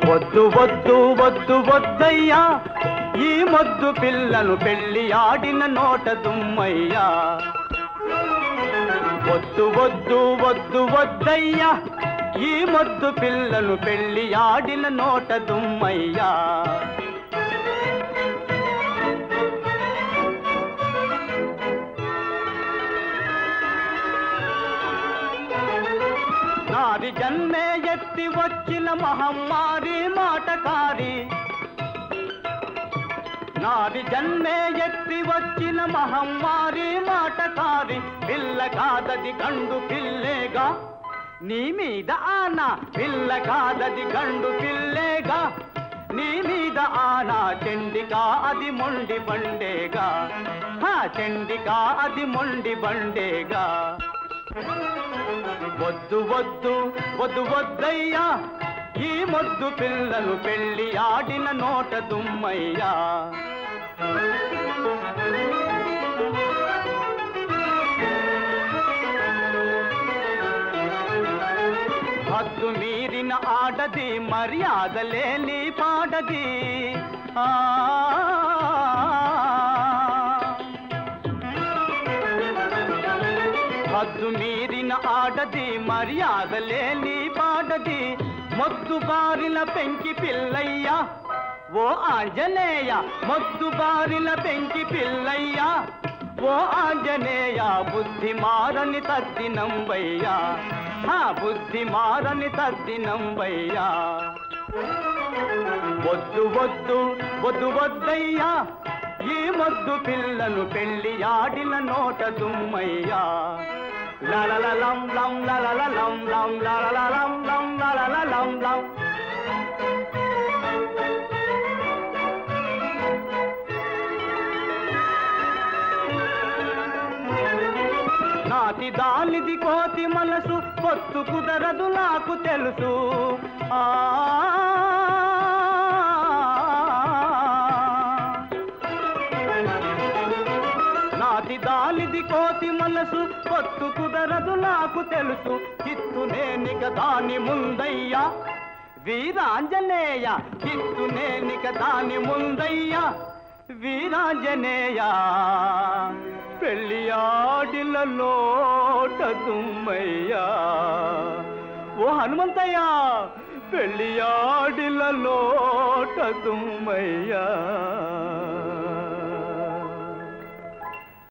వద్దు వద్దు వద్దు వద్దయ్యా ఈ మొద్దు పిల్లను పెళ్లి ఆడిన నోట దుమ్మయ్యా వద్దు వద్దు వద్దు వద్దయ్యా ఈ మొద్దు పిల్లను పెళ్లి ఆడిన నోట దుమ్మయ్యా నారి జన్మే ఎత్తి వచ్చిన మహమ్మారి మాటకారి నాది జన్మే ఎత్తి వచ్చిన మహమ్మారి మాటకారి పిల్ల కాదది గండు పిల్లేగా నీ మీద ఆనా పిల్ల కాదది గండు పిల్లేగా నీ మీద ఆనా చెండికా అది మొండి బండేగా హా చెండికా అది మొండి బండేగా వద్దు వద్దు వద్దు వద్దయ్యా ఈ మొద్దు పిల్లలు పెళ్లి ఆడిన నోట దుమ్మయ్యా హద్దు మీరిన ఆడది మర్యాద లేని పాడది ఆ హద్దు మీరిన ఆడది మర్యాద లేని పాడది మొద్దు బారిన పెంకి పిల్లయ్యా ఓ ఆంజనేయ మొద్దు బారిన పెంకి పిల్లయ్యా ఓ ఆంజనేయ బుద్ధి మారని తద్దినంబయ్యా ఆ బుద్ధి మారని తద్దినంబయ్యా వద్దు వద్దు వద్దు వద్దయ్యా ఈ మొద్దు పిల్లను పెళ్లి ఆడిన నోట దుమ్మయ్యా లలలలం లం లలలలం లం లలలలం లం లలలలం లం నాటి దానిది కోతి మనసు పొత్తు కుదరదు నాకు తెలుసు ఆ నాటి దానిది కోతి మనసు పొత్తు కుదరదు నాకు తెలుసు చిత్తు నేనిక దాని ముందయ్యా వీరాంజనేయ చిత్తు నేనిక దాని ముందయ్యా వీరాంజనేయ పెళ్లి ఆడిల లోట దుమ్మయ్యా ఓ హనుమంతయ్య పెళ్లి ఆడిల లోట దుమ్మయ్యా